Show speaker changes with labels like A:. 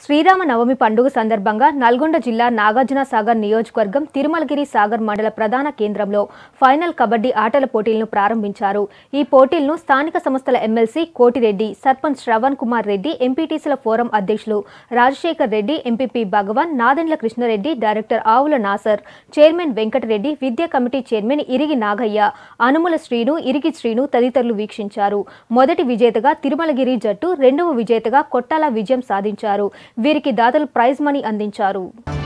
A: శ్రీరామ నవమి పండుగ సందర్భంగా నల్గొండ జిల్లా నాగార్జున సాగర్ నియోజకవర్గం తిరుమలగిరి సాగర్ మండల ప్రధాన కేంద్రంలో ఫైనల్ కబడ్డీ ఆటల పోటీలను ప్రారంభించారు ఈ పోటీలను స్థానిక సంస్థల ఎమ్మెల్సీ కోటిరెడ్డి సర్పంచ్ శ్రవణ్ కుమార్ రెడ్డి ఎంపీటీసీల ఫోరం అధ్యక్షులు Rajasekhar Reddy MPP Bhagavan Nadendla Krishnareddy director Avula Nasar chairman Venkatareddy విద్యా కమిటీ చైర్మన్ ఇరిగి నాగయ్య అనుముల శ్రీను ఇరిగి శ్రీను తదితరులు వీక్షించారు మొదటి విజేతగా తిరుమలగిరి జట్టు రెండవ విజేతగా కొట్టాల విజయం సాధించారు వీరికి దాతలు ప్రైజ్ మనీ అందించారు